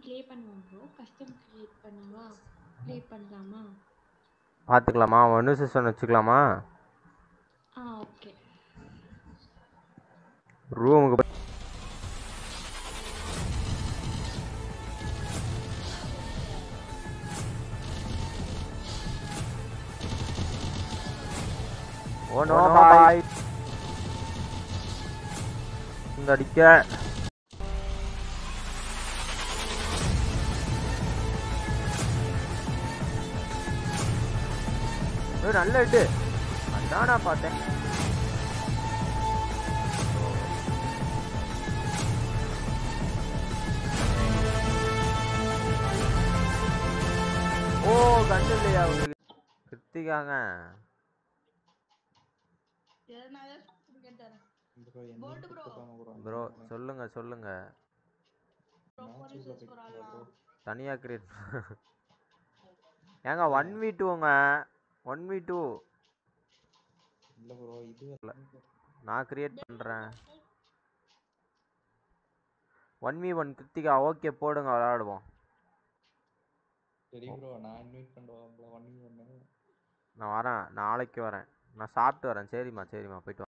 play பண்ணுவோம் bro custom create பண்ணவா play பண்ணலாமா பார்த்துக்கலாமா ஒன்று சிஸ்டம் வச்சுக்கலாமா ஆ ஓகே ரூமுக்கு போய் ஓ நோ பாய் இந்த அடிக்க ஏய், நல்ல இட்டு அதான் நான் பார்த்தேன் ஓ கண்டு இல்லையா உங்களுக்கு கிருத்திகாங்க ப்ரோ என்ன கொடுத்துருக்காங்க ப்ரோ ப்ரோ சொல்லுங்க சொல்லுங்க மேட்சுக்குள்ள போய்க்கலாம் ப்ரோ தனியா கிரியேட் ஏங்க ஒன் வி டூங்க ஒன் வி டூ இல்ல ப்ரோ இது நான் கிரியேட் பண்றேன் one V one Krithika okay போடுங்க விளையாடுவோம் சரி ப்ரோ நான் இன்வைட் பண்ணுவேன் ப்ரோ ஒன் ஒன்று நான் வரேன் நாளைக்கு வரேன் நான் சாப்பிட்டு வரேன் சரிம்மா சரிம்மா போயிட்டு வா